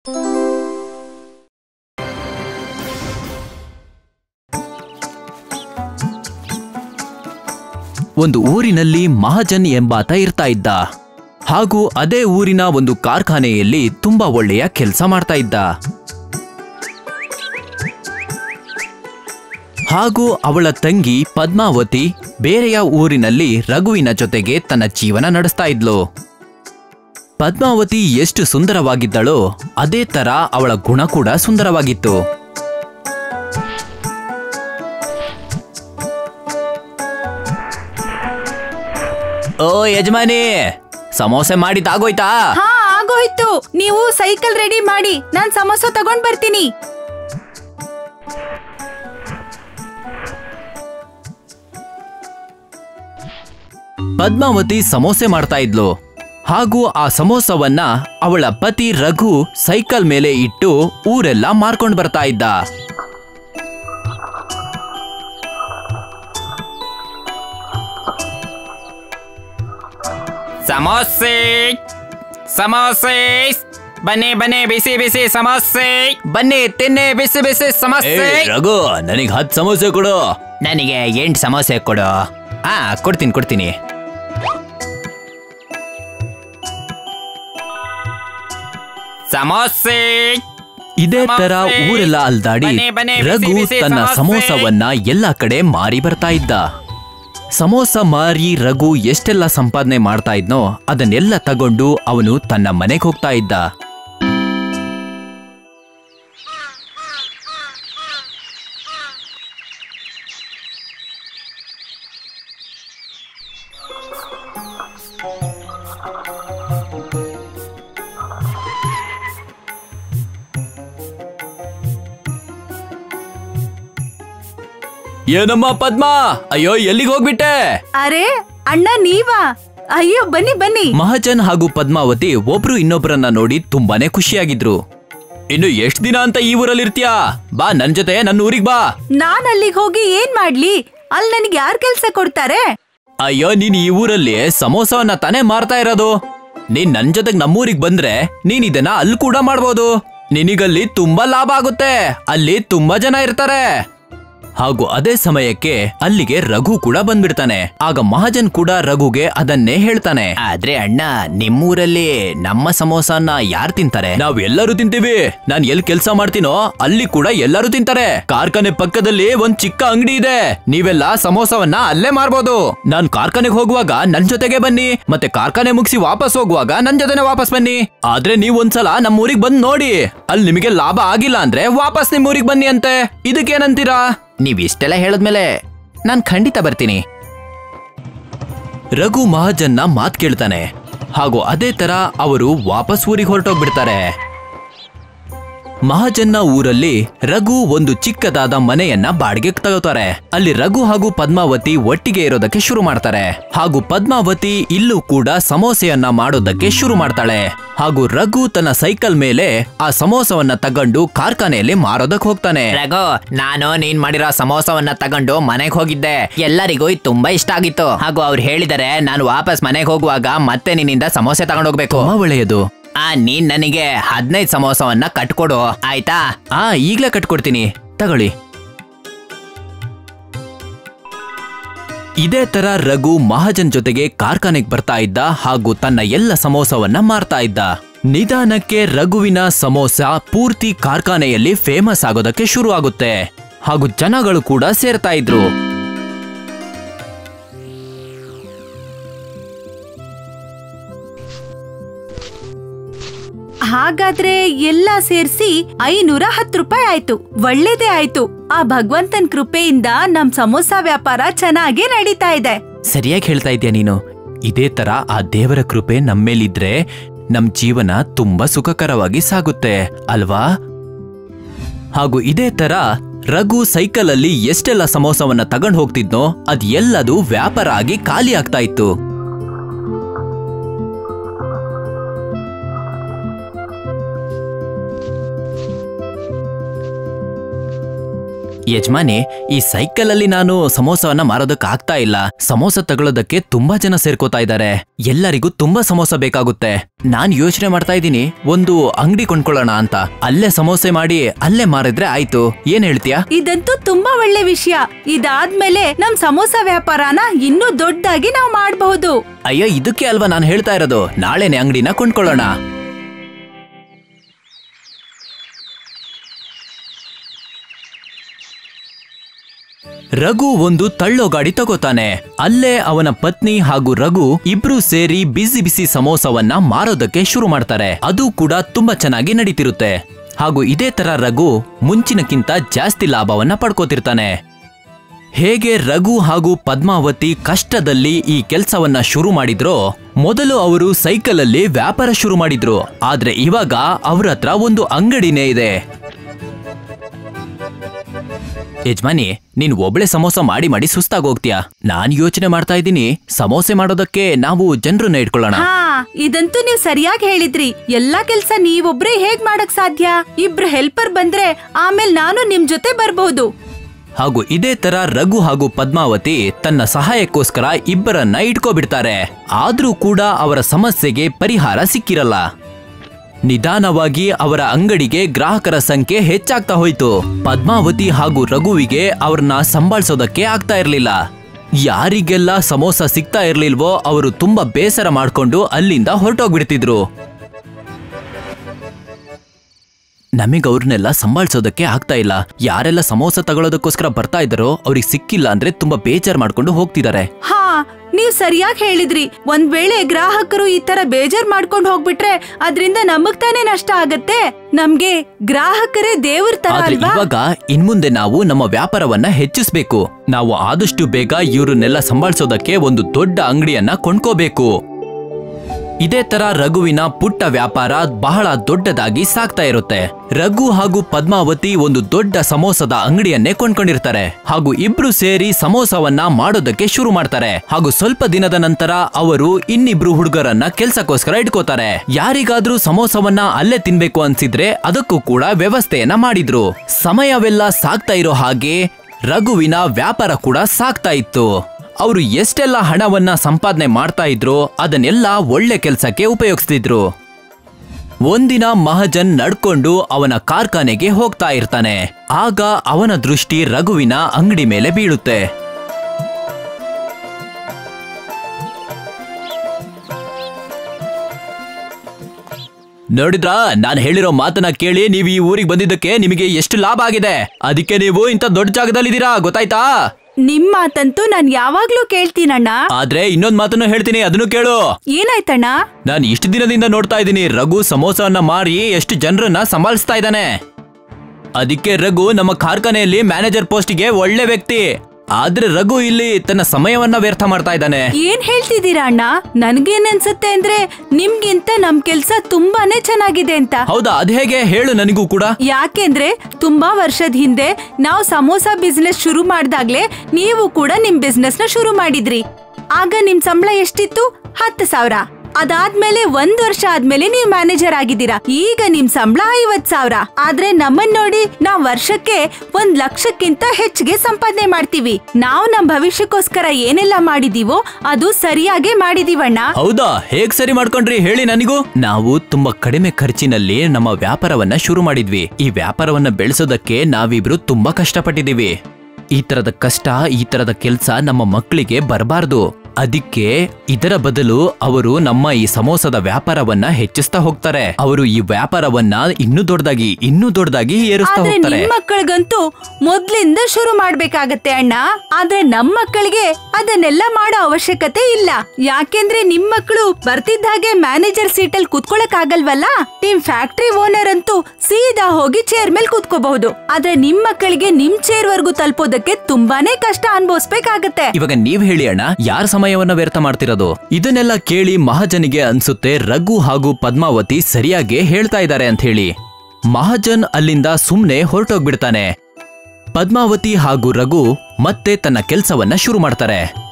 ಒಂದು ಊರಿನಲ್ಲಿ ಮಹಾಜನ್ ಎಂಬಾತ ಇರ್ತಾ ಇದ್ದ ಹಾಗೂ ಅದೇ ಊರಿನ ಒಂದು ಕಾರ್ಖಾನೆಯಲ್ಲಿ ತುಂಬಾ ಒಳ್ಳೆಯ ಕೆಲಸ ಮಾಡ್ತಾ ಇದ್ದ ಹಾಗೂ ಅವಳ ತಂಗಿ ಪದ್ಮಾವತಿ ಬೇರೆಯ ಊರಿನಲ್ಲಿ ರಘುವಿನ ಜೊತೆಗೆ ತನ್ನ ಜೀವನ ನಡೆಸ್ತಾ ಇದ್ಲು ಪದ್ಮಾವತಿ ಎಷ್ಟು ಸುಂದರವಾಗಿದ್ದಳೋ ಅದೇ ತರ ಅವಳ ಗುಣ ಕೂಡ ಸುಂದರವಾಗಿತ್ತು ಓ ಯಜಮಾನಿ ಸಮೋಸೆ ಮಾಡಿದ್ದಾಗೋಯ್ತಾ ಹಾ ಆಗೋಯ್ತು ನೀವು ಸೈಕಲ್ ರೆಡಿ ಮಾಡಿ ನಾನ್ ಸಮೋಸ ತಗೊಂಡ್ ಬರ್ತೀನಿ ಪದ್ಮಾವತಿ ಸಮೋಸೆ ಮಾಡ್ತಾ ಇದ್ಲು ಹಾಗೂ ಆ ಸಮೋಸವನ್ನ ಅವಳ ಪತಿ ರಘು ಸೈಕಲ್ ಮೇಲೆ ಇಟ್ಟು ಊರೆಲ್ಲ ಮಾರ್ಕೊಂಡ್ ಬರ್ತಾ ಇದ್ದ ಸಮೋಸೆ ಸಮೋಸೆ ಬನ್ನಿ ಬನ್ನಿ ಬಿಸಿ ಬಿಸಿ ಸಮೋಸೆ ಬನ್ನಿ ತಿನ್ನಿ ಬಿಸಿ ಬಿಸಿ ಸಮೋಸೆ ರಘು ನನಗೆ ಹತ್ತು ಸಮೋಸೆ ಕೊಡು ನನಗೆ ಎಂಟು ಸಮೋಸೆ ಕೊಡು ಹಾ ಕೊಡ್ತೀನಿ ಕೊಡ್ತೀನಿ ಸಮೋಸೆ ಇದೇ ತರ ಸಮೋಸೆ. ಊರೆಲ್ಲ ಅಲ್ದಾಡಿ ಬನ್ನಿ, ಬನ್ನಿ, ಬಿಸಿ, ರಘು ಬಿಸಿ ತನ್ನ ಸಮೋಸೆ. ಸಮೋಸವನ್ನ ಎಲ್ಲ ಕಡೆ ಮಾರಿ ಬರ್ತಾ ಇದ್ದ ಸಮೋಸ ಮಾರಿ ರಘು ಎಷ್ಟೆಲ್ಲ ಸಂಪಾದನೆ ಮಾಡ್ತಾ ಇದ್ನೋ ಅದನ್ನೆಲ್ಲ ತಗೊಂಡು ಅವನು ತನ್ನ ಮನೆಗೆ ಹೋಗ್ತಾ ಇದ್ದ ಏನಮ್ಮ ಪದ್ಮಾ ಅಯ್ಯೋ ಎಲ್ಲಿಗೆ ಹೋಗ್ಬಿಟ್ಟೆ ಅರೆ ಅಣ್ಣ ನೀವಾ ಅಯ್ಯೋ ಬನ್ನಿ ಬನ್ನಿ ಮಹಾಜನ್ ಹಾಗೂ ಪದ್ಮಾವತಿ ಒಬ್ರು ಇನ್ನೊಬ್ರನ್ನ ನೋಡಿ ತುಂಬಾನೇ ಖುಷಿಯಾಗಿದ್ರು ಇನ್ನು ಎಷ್ಟ್ ದಿನ ಅಂತ ಈ ಊರಲ್ಲಿ ಇರ್ತೀಯಾ ಬಾ ನನ್ ಜೊತೆ ನನ್ನ ಊರಿಗೆ ಬಾ ನಾನ್ ಅಲ್ಲಿಗೆ ಹೋಗಿ ಏನ್ ಮಾಡ್ಲಿ ಅಲ್ಲಿ ನನಗೆ ಯಾರ್ ಕೆಲ್ಸ ಕೊಡ್ತಾರೆ ಅಯ್ಯೋ ನೀನ್ ಈ ಊರಲ್ಲಿ ಸಮೋಸವನ್ನ ತಾನೇ ಮಾರ್ತಾ ಇರೋದು ನೀನ್ ನನ್ ಜೊತೆಗ್ ನಮ್ಮೂರಿಗೆ ಬಂದ್ರೆ ನೀನ್ ಇದನ್ನ ಅಲ್ಲಿ ಕೂಡ ಮಾಡ್ಬೋದು ನಿನಗಲ್ಲಿ ತುಂಬಾ ಲಾಭ ಆಗುತ್ತೆ ಅಲ್ಲಿ ತುಂಬಾ ಜನ ಇರ್ತಾರೆ ಹಾಗೂ ಅದೇ ಸಮಯಕ್ಕೆ ಅಲ್ಲಿಗೆ ರಘು ಕೂಡ ಬಂದ್ಬಿಡ್ತಾನೆ ಆಗ ಮಹಾಜನ್ ಕೂಡ ರಘುಗೆ ಅದನ್ನೇ ಹೇಳ್ತಾನೆ ಆದ್ರೆ ಅಣ್ಣ ನಿಮ್ಮೂರಲ್ಲಿ ನಮ್ಮ ಸಮೋಸನ ಯಾರು ತಿಂತಾರೆ ನಾವ್ ಎಲ್ಲರೂ ತಿಂತೀವಿ ನಾನ್ ಎಲ್ ಕೆಲ್ಸ ಮಾಡ್ತೀನೋ ಅಲ್ಲಿ ಕೂಡ ಎಲ್ಲರೂ ತಿಂತಾರೆ ಕಾರ್ಖಾನೆ ಪಕ್ಕದಲ್ಲಿ ಒಂದ್ ಚಿಕ್ಕ ಅಂಗಡಿ ಇದೆ ನೀವೆಲ್ಲ ಸಮೋಸವನ್ನ ಅಲ್ಲೇ ಮಾರ್ಬೋದು ನಾನ್ ಕಾರ್ಖಾನೆಗೆ ಹೋಗುವಾಗ ನನ್ ಜೊತೆಗೆ ಬನ್ನಿ ಮತ್ತೆ ಕಾರ್ಖಾನೆ ಮುಗಿಸಿ ವಾಪಸ್ ಹೋಗುವಾಗ ನನ್ ಜೊತೆನೆ ವಾಪಸ್ ಬನ್ನಿ ಆದ್ರೆ ನೀವ್ ಒಂದ್ಸಲ ನಮ್ ಊರಿಗೆ ಬಂದ್ ನೋಡಿ ಅಲ್ಲಿ ನಿಮಗೆ ಲಾಭ ಆಗಿಲ್ಲ ಅಂದ್ರೆ ವಾಪಸ್ ನಿಮ್ ಊರಿಗೆ ಬನ್ನಿ ಅಂತೆ ಇದಕ್ಕೇನಂತೀರಾ ನೀವ್ ಇಷ್ಟೆಲ್ಲ ಹೇಳದ್ಮೇಲೆ ನಾನ್ ಖಂಡಿತ ಬರ್ತೀನಿ ರಘು ಮಹಾಜನ್ನ ಮಾತ್ ಕೇಳ್ತಾನೆ ಹಾಗೂ ಅದೇ ತರ ಅವರು ವಾಪಸ್ ಊರಿಗೆ ಹೊರಟೋಗ್ಬಿಡ್ತಾರೆ ಮಹಾಜನ್ನ ಊರಲ್ಲಿ ರಘು ಒಂದು ಚಿಕ್ಕದಾದ ಮನೆಯನ್ನ ಬಾಡಿಗೆಗೆ ತಗೋತಾರೆ ಅಲ್ಲಿ ರಘು ಹಾಗೂ ಪದ್ಮಾವತಿ ಒಟ್ಟಿಗೆ ಇರೋದಕ್ಕೆ ಶುರು ಮಾಡ್ತಾರೆ ಹಾಗೂ ಪದ್ಮಾವತಿ ಇಲ್ಲೂ ಕೂಡ ಸಮೋಸೆಯನ್ನ ಮಾಡೋದಕ್ಕೆ ಶುರು ಮಾಡ್ತಾಳೆ ಹಾಗೂ ರಘು ತನ್ನ ಸೈಕಲ್ ಮೇಲೆ ಆ ಸಮೋಸವನ್ನ ತಗೊಂಡು ಕಾರ್ಖಾನೆಯಲ್ಲಿ ಮಾರೋದಕ್ಕೆ ಹೋಗ್ತಾನೆ ರಘು ನಾನು ನೀನ್ ಮಾಡಿರೋ ಸಮೋಸವನ್ನ ತಗೊಂಡು ಮನೆಗೆ ಹೋಗಿದ್ದೆ ಎಲ್ಲರಿಗೂ ಇದು ತುಂಬಾ ಇಷ್ಟ ಆಗಿತ್ತು ಹಾಗೂ ಅವ್ರು ಹೇಳಿದರೆ ನಾನು ವಾಪಸ್ ಮನೆಗೆ ಹೋಗುವಾಗ ಮತ್ತೆ ನಿನ್ನಿಂದ ಸಮೋಸೆ ತಗೊಂಡೋಗ್ಬೇಕು ತುಂಬಾ ಒಳ್ಳೆಯದು ಆ ನೀನ್ ನನಗೆ ಹದಿನೈದು ಸಮೋಸವನ್ನ ಕಟ್ಕೊಡು ಆಯ್ತಾ ಆ ಈಗ್ಲೇ ಕಟ್ಕೊಡ್ತೀನಿ ತಗೊಳ್ಳಿ ಇದೇ ತರ ರಘು ಮಹಾಜನ್ ಜೊತೆಗೆ ಕಾರ್ಖಾನೆಗೆ ಬರ್ತಾ ಇದ್ದ ಹಾಗೂ ತನ್ನ ಎಲ್ಲ ಸಮೋಸವನ್ನ ಮಾರ್ತಾ ಇದ್ದ ನಿಧಾನಕ್ಕೆ ರಘುವಿನ ಸಮೋಸ ಪೂರ್ತಿ ಕಾರ್ಖಾನೆಯಲ್ಲಿ ಫೇಮಸ್ ಆಗೋದಕ್ಕೆ ಶುರು ಆಗುತ್ತೆ ಹಾಗೂ ಜನಗಳು ಕೂಡ ಸೇರ್ತಾ ಇದ್ರು ಹಾಗಾದ್ರೆ ಎಲ್ಲ ಸೇರ್ಸಿ ಐನೂರ ಹತ್ತು ರೂಪಾಯಿ ಆಯ್ತು ಒಳ್ಳೇದೇ ಆಯ್ತು ಆ ಭಗವಂತನ್ ಕೃಪೆಯಿಂದ ನಮ್ ಸಮೋಸ ವ್ಯಾಪಾರ ಚೆನ್ನಾಗಿ ನಡೀತಾ ಇದೆ ಸರಿಯಾಗಿ ಹೇಳ್ತಾ ಇದ್ಯಾ ನೀನು ಇದೇ ತರ ಆ ದೇವರ ಕೃಪೆ ನಮ್ಮೇಲಿದ್ರೆ ನಮ್ ಜೀವನ ತುಂಬಾ ಸುಖಕರವಾಗಿ ಸಾಗುತ್ತೆ ಅಲ್ವಾ ಹಾಗೂ ಇದೇ ತರ ರಘು ಸೈಕಲ್ ಅಲ್ಲಿ ಎಷ್ಟೆಲ್ಲ ಸಮೋಸವನ್ನ ತಗೊಂಡ್ ಹೋಗ್ತಿದ್ನೋ ಅದ್ ಎಲ್ಲದೂ ವ್ಯಾಪಾರ ಆಗಿ ಖಾಲಿ ಆಗ್ತಾ ಇತ್ತು ಯಜಮಾನಿ ಈ ಸೈಕಲ್ ಅಲ್ಲಿ ನಾನು ಸಮೋಸವನ್ನ ಮಾರೋದಕ್ಕೆ ಆಗ್ತಾ ಇಲ್ಲ ಸಮೋಸ ತಗೊಳ್ಳೋದಕ್ಕೆ ತುಂಬಾ ಜನ ಸೇರ್ಕೋತಾ ಇದ್ದಾರೆ ಎಲ್ಲರಿಗೂ ತುಂಬಾ ಸಮೋಸ ಬೇಕಾಗುತ್ತೆ ನಾನ್ ಯೋಚನೆ ಮಾಡ್ತಾ ಇದ್ದೀನಿ ಒಂದು ಅಂಗಡಿ ಕೊಂಡ್ಕೊಳ್ಳೋಣ ಅಂತ ಅಲ್ಲೇ ಸಮೋಸೆ ಮಾಡಿ ಅಲ್ಲೇ ಮಾರಿದ್ರೆ ಆಯ್ತು ಏನ್ ಹೇಳ್ತೀಯಾ ಇದಂತೂ ತುಂಬಾ ಒಳ್ಳೆ ವಿಷಯ ಇದಾದ್ಮೇಲೆ ನಮ್ ಸಮೋಸ ವ್ಯಾಪಾರನ ಇನ್ನೂ ದೊಡ್ಡದಾಗಿ ನಾವು ಮಾಡಬಹುದು ಅಯ್ಯೋ ಇದಕ್ಕೆ ಅಲ್ವಾ ನಾನು ಹೇಳ್ತಾ ಇರೋದು ನಾಳೆನೆ ಅಂಗಡಿನ ಕೊಂಡ್ಕೊಳ್ಳೋಣ ರಘು ಒಂದು ತಳ್ಳೋ ಗಾಡಿ ತಗೋತಾನೆ ಅಲ್ಲೇ ಅವನ ಪತ್ನಿ ಹಾಗೂ ರಘು ಇಬ್ರು ಸೇರಿ ಬಿಸಿ ಬಿಸಿ ಸಮೋಸವನ್ನ ಮಾರೋದಕ್ಕೆ ಶುರು ಮಾಡ್ತಾರೆ ಅದು ಕೂಡ ತುಂಬಾ ಚೆನ್ನಾಗಿ ನಡೀತಿರುತ್ತೆ ಹಾಗೂ ಇದೇ ತರ ರಘು ಮುಂಚಿನಕ್ಕಿಂತ ಜಾಸ್ತಿ ಲಾಭವನ್ನ ಪಡ್ಕೋತಿರ್ತಾನೆ ಹೇಗೆ ರಘು ಹಾಗೂ ಪದ್ಮಾವತಿ ಕಷ್ಟದಲ್ಲಿ ಈ ಕೆಲ್ಸವನ್ನ ಶುರು ಮಾಡಿದ್ರೋ ಮೊದಲು ಅವರು ಸೈಕಲಲ್ಲಿ ವ್ಯಾಪಾರ ಶುರು ಮಾಡಿದ್ರು ಆದ್ರೆ ಇವಾಗ ಅವ್ರ ಹತ್ರ ಒಂದು ಅಂಗಡಿನೇ ಇದೆ ಯಜಮಾನಿ ನೀನ್ ಒಬ್ಳೆ ಸಮೋಸ ಮಾಡಿ ಮಾಡಿ ಸುಸ್ತಾಗ್ ಹೋಗ್ತೀಯಾ ನಾನ್ ಯೋಚನೆ ಮಾಡ್ತಾ ಇದ್ದೀನಿ ಸಮೋಸೆ ಮಾಡೋದಕ್ಕೆ ನಾವು ಜನರನ್ನ ಇಟ್ಕೊಳ್ಳೋಣ ಹಾ ಇದಂತೂ ನೀವ್ ಸರಿಯಾಗಿ ಹೇಳಿದ್ರಿ ಎಲ್ಲಾ ಕೆಲ್ಸ ನೀವೊಬ್ರೇ ಹೇಗ್ ಮಾಡಕ್ ಸಾಧ್ಯ ಇಬ್ರು ಹೆಲ್ಪರ್ ಬಂದ್ರೆ ಆಮೇಲೆ ನಾನು ನಿಮ್ ಜೊತೆ ಬರ್ಬಹುದು ಹಾಗೂ ಇದೇ ತರ ರಘು ಹಾಗೂ ಪದ್ಮಾವತಿ ತನ್ನ ಸಹಾಯಕ್ಕೋಸ್ಕರ ಇಬ್ಬರನ್ನ ಇಟ್ಕೋಬಿಡ್ತಾರೆ ಆದ್ರೂ ಕೂಡ ಅವರ ಸಮಸ್ಯೆಗೆ ಪರಿಹಾರ ಸಿಕ್ಕಿರಲ್ಲ ನಿಧಾನವಾಗಿ ಅವರ ಅಂಗಡಿಗೆ ಗ್ರಾಹಕರ ಸಂಖ್ಯೆ ಹೆಚ್ಚಾಗ್ತಾ ಹೋಯ್ತು ಪದ್ಮಾವತಿ ಹಾಗೂ ರಘುವಿಗೆ ಅವ್ರನ್ನ ಸಂಭಾಳಿಸೋದಕ್ಕೆ ಆಗ್ತಾ ಇರ್ಲಿಲ್ಲ ಯಾರಿಗೆಲ್ಲ ಸಮೋಸ ಸಿಗ್ತಾ ಇರ್ಲಿಲ್ವೋ ಅವರು ತುಂಬಾ ಬೇಸರ ಮಾಡ್ಕೊಂಡು ಅಲ್ಲಿಂದ ಹೊರಟೋಗ್ಬಿಡ್ತಿದ್ರು ನಮಗೆ ಅವ್ರನ್ನೆಲ್ಲ ಸಂಭಾಳಿಸೋದಕ್ಕೆ ಆಗ್ತಾ ಇಲ್ಲ ಯಾರೆಲ್ಲ ಸಮೋಸ ತಗೊಳ್ಳೋದಕ್ಕೋಸ್ಕರ ಬರ್ತಾ ಇದ್ದಾರೋ ಅವ್ರಿಗೆ ಸಿಕ್ಕಿಲ್ಲ ಅಂದ್ರೆ ತುಂಬಾ ಬೇಜಾರ್ ಮಾಡ್ಕೊಂಡು ಹೋಗ್ತಿದ್ದಾರೆ ಹಾ ನೀವ್ ಸರಿಯಾಗಿ ಹೇಳಿದ್ರಿ ಒಂದ್ ವೇಳೆ ಗ್ರಾಹಕರು ಈ ತರ ಬೇಜಾರ್ ಮಾಡ್ಕೊಂಡ್ ಹೋಗ್ಬಿಟ್ರೆ ಅದ್ರಿಂದ ನಮಗ್ ತಾನೇ ನಷ್ಟ ಆಗತ್ತೆ ನಮ್ಗೆ ಗ್ರಾಹಕರೇ ದೇವ್ರ ತರ ಆದ್ರೆ ಅಲ್ವಾ ಇವಾಗ ಇನ್ಮುಂದೆ ನಾವು ನಮ್ಮ ವ್ಯಾಪಾರವನ್ನ ಹೆಚ್ಚಿಸ್ಬೇಕು ನಾವು ಆದಷ್ಟು ಬೇಗ ಇವ್ರನ್ನೆಲ್ಲ ಸಂಭಾಳಿಸೋದಕ್ಕೆ ಒಂದು ದೊಡ್ಡ ಅಂಗಡಿಯನ್ನ ಕೊಂಡ್ಕೋಬೇಕು ಇದೇ ತರ ರಘುವಿನ ಪುಟ್ಟ ವ್ಯಾಪಾರ ಬಹಳ ದೊಡ್ಡದಾಗಿ ಸಾಗ್ತಾ ಇರುತ್ತೆ ರಘು ಹಾಗೂ ಪದ್ಮಾವತಿ ಒಂದು ದೊಡ್ಡ ಸಮೋಸದ ಅಂಗಡಿಯನ್ನೇ ಕೊಂಡ್ಕೊಂಡಿರ್ತಾರೆ ಹಾಗೂ ಇಬ್ರು ಸೇರಿ ಸಮೋಸವನ್ನ ಮಾಡೋದಕ್ಕೆ ಶುರು ಮಾಡ್ತಾರೆ ಹಾಗೂ ಸ್ವಲ್ಪ ದಿನದ ನಂತರ ಅವರು ಇನ್ನಿಬ್ರು ಹುಡುಗರನ್ನ ಕೆಲ್ಸಕ್ಕೋಸ್ಕರ ಇಟ್ಕೋತಾರೆ ಯಾರಿಗಾದ್ರೂ ಸಮೋಸವನ್ನ ಅಲ್ಲೇ ತಿನ್ಬೇಕು ಅನ್ಸಿದ್ರೆ ಅದಕ್ಕೂ ಕೂಡ ವ್ಯವಸ್ಥೆಯನ್ನ ಮಾಡಿದ್ರು ಸಮಯವೆಲ್ಲ ಸಾಗ್ತಾ ಇರೋ ಹಾಗೆ ರಘುವಿನ ವ್ಯಾಪಾರ ಕೂಡ ಸಾಗ್ತಾ ಇತ್ತು ಅವರು ಎಷ್ಟೆಲ್ಲ ಹಣವನ್ನ ಸಂಪಾದನೆ ಮಾಡ್ತಾ ಇದ್ರು ಅದನ್ನೆಲ್ಲ ಒಳ್ಳೆ ಕೆಲಸಕ್ಕೆ ಉಪಯೋಗಿಸ್ತಿದ್ರು ಒಂದಿನ ಮಹಜನ್ ನಡ್ಕೊಂಡು ಅವನ ಕಾರ್ಖಾನೆಗೆ ಹೋಗ್ತಾ ಇರ್ತಾನೆ ಆಗ ಅವನ ದೃಷ್ಟಿ ರಘುವಿನ ಅಂಗಡಿ ಮೇಲೆ ಬೀಳುತ್ತೆ ನೋಡಿದ್ರಾ ನಾನ್ ಹೇಳಿರೋ ಮಾತನ್ನ ಕೇಳಿ ನೀವು ಈ ಊರಿಗೆ ಬಂದಿದ್ದಕ್ಕೆ ನಿಮಗೆ ಎಷ್ಟು ಲಾಭ ಆಗಿದೆ ಅದಕ್ಕೆ ನೀವು ಇಂಥ ದೊಡ್ಡ ಜಾಗದಲ್ಲಿದ್ದೀರಾ ಗೊತ್ತಾಯ್ತಾ ನಿಮ್ ಮಾತಂತೂ ನಾನ್ ಯಾವಾಗ್ಲೂ ಕೇಳ್ತೀನಣ್ಣ ಆದ್ರೆ ಇನ್ನೊಂದ್ ಮಾತನ್ನು ಹೇಳ್ತೀನಿ ಅದನ್ನು ಕೇಳು ಏನಾಯ್ತಣ್ಣ ನಾನು ಇಷ್ಟು ದಿನದಿಂದ ನೋಡ್ತಾ ಇದ್ದೀನಿ ರಘು ಸಮೋಸವನ್ನ ಮಾರಿ ಎಷ್ಟು ಜನರನ್ನ ಸಂಭಾಳಿಸ್ತಾ ಇದ್ದಾನೆ ಅದಕ್ಕೆ ರಘು ನಮ್ಮ ಕಾರ್ಖಾನೆಯಲ್ಲಿ ಮ್ಯಾನೇಜರ್ ಪೋಸ್ಟಿಗೆ ಒಳ್ಳೆ ವ್ಯಕ್ತಿ ಆದ್ರೆ ರಘು ಇಲ್ಲಿ ತನ್ನ ಸಮಯವನ್ನ ವ್ಯರ್ಥ ಮಾಡ್ತಾ ಇದ್ದಾನೆ ಏನ್ ಹೇಳ್ತಿದ್ದೀರಾ ಅಣ್ಣ ನನ್ಗೇನ್ ಅನ್ಸುತ್ತೆ ಅಂದ್ರೆ ನಿಮ್ಗಿಂತ ನಮ್ ಕೆಲ್ಸ ತುಂಬಾನೇ ಚೆನ್ನಾಗಿದೆ ಅಂತ ಹೌದಾ ಅದ್ ಹೇಗೆ ಹೇಳು ನನಗೂ ಕೂಡ ಯಾಕೆಂದ್ರೆ ತುಂಬಾ ವರ್ಷದ ಹಿಂದೆ ನಾವು ಸಮೋಸ ಬಿಸ್ನೆಸ್ ಶುರು ಮಾಡ್ದಾಗ್ಲೇ ನೀವು ಕೂಡ ನಿಮ್ ಬಿಸ್ನೆಸ್ ನ ಶುರು ಮಾಡಿದ್ರಿ ಆಗ ನಿಮ್ ಸಂಬಳ ಎಷ್ಟಿತ್ತು ಹತ್ತು ಸಾವಿರ ಅದಾದ್ಮೇಲೆ ಒಂದ್ ವರ್ಷ ಆದ್ಮೇಲೆ ನೀವ್ ಮ್ಯಾನೇಜರ್ ಆಗಿದ್ದೀರಾ ಈಗ ನಿಮ್ ಸಂಬಳ ಐವತ್ ಸಾವಿರ ಆದ್ರೆ ನಮ್ಮನ್ ನೋಡಿ ನಾವ್ ವರ್ಷಕ್ಕೆ ಒಂದ್ ಲಕ್ಷಕ್ಕಿಂತ ಹೆಚ್ಚಿಗೆ ಸಂಪಾದನೆ ಮಾಡ್ತೀವಿ ನಾವ್ ನಮ್ ಭವಿಷ್ಯಕ್ಕೋಸ್ಕರ ಏನೆಲ್ಲ ಮಾಡಿದೀವೋ ಅದು ಸರಿಯಾಗೇ ಮಾಡಿದೀವಣ್ಣ ಹೌದಾ ಹೇಗ್ ಸರಿ ಮಾಡ್ಕೊಂಡ್ರಿ ಹೇಳಿ ನನಗೂ ನಾವು ತುಂಬಾ ಕಡಿಮೆ ಖರ್ಚಿನಲ್ಲಿ ನಮ್ಮ ವ್ಯಾಪಾರವನ್ನ ಶುರು ಮಾಡಿದ್ವಿ ಈ ವ್ಯಾಪಾರವನ್ನ ಬೆಳೆಸೋದಕ್ಕೆ ನಾವಿಬ್ರು ತುಂಬಾ ಕಷ್ಟಪಟ್ಟಿದೀವಿ ಈ ತರದ ಕಷ್ಟ ಈ ತರದ ಕೆಲ್ಸ ನಮ್ಮ ಮಕ್ಕಳಿಗೆ ಬರಬಾರ್ದು ಅದಕ್ಕೆ ಇದರ ಬದಲು ಅವರು ನಮ್ಮ ಈ ಸಮೋಸದ ವ್ಯಾಪಾರವನ್ನ ಹೆಚ್ಚಿಸ್ತಾ ಹೋಗ್ತಾರೆ ಅವರು ಈ ವ್ಯಾಪಾರವನ್ನ ಇನ್ನೂ ದೊಡ್ಡದಾಗಿ ಇನ್ನೂ ದೊಡ್ಡದಾಗಿ ಏರಿಸ್ತಾ ಆದ್ರೆ ಹೋಗ್ತಾರೆ ನಿಮ್ ಮಕ್ಕಳಿಗಂತೂ ಮೊದ್ಲಿಂದ ಶುರು ಮಾಡ್ಬೇಕಾಗತ್ತೆ ಅಣ್ಣ ಆದ್ರೆ ನಮ್ ಮಕ್ಕಳಿಗೆ ಅದನ್ನೆಲ್ಲ ಮಾಡೋ ಅವಶ್ಯಕತೆ ಇಲ್ಲ ಯಾಕೆಂದ್ರೆ ನಿಮ್ ಮಕ್ಕಳು ಬರ್ತಿದ್ದ ಹಾಗೆ ಮ್ಯಾನೇಜರ್ ಸೀಟಲ್ ಕುತ್ಕೊಳಕ್ ಆಗಲ್ವಲ್ಲ ನಿಮ್ ಫ್ಯಾಕ್ಟ್ರಿ ಓನರ್ ಅಂತೂ ಸೀದಾ ಹೋಗಿ ಚೇರ್ ಮೇಲೆ ಕೂತ್ಕೋಬಹುದು ಆದ್ರೆ ನಿಮ್ ಮಕ್ಕಳಿಗೆ ನಿಮ್ ಚೇರ್ ವರ್ಗೂ ತಲುಪೋದಕ್ಕೆ ತುಂಬಾನೇ ಕಷ್ಟ ಅನ್ಭವಿಸ್ಬೇಕಾಗತ್ತೆ ಇವಾಗ ನೀವ್ ಹೇಳಿ ಅಣ್ಣ ಯಾರ ಸಮಯವನ್ನ ವ್ಯರ್ಥ ಮಾಡ್ತಿರೋದು ಇದನ್ನೆಲ್ಲ ಕೇಳಿ ಮಹಾಜನಿಗೆ ಅನ್ಸುತ್ತೆ ರಘು ಹಾಗೂ ಪದ್ಮಾವತಿ ಸರಿಯಾಗಿ ಹೇಳ್ತಾ ಇದ್ದಾರೆ ಅಂತ ಹೇಳಿ ಮಹಾಜನ್ ಅಲ್ಲಿಂದ ಸುಮ್ನೆ ಹೊರಟೋಗ್ಬಿಡ್ತಾನೆ ಪದ್ಮಾವತಿ ಹಾಗೂ ರಘು ಮತ್ತೆ ತನ್ನ ಕೆಲ್ಸವನ್ನ ಶುರು ಮಾಡ್ತಾರೆ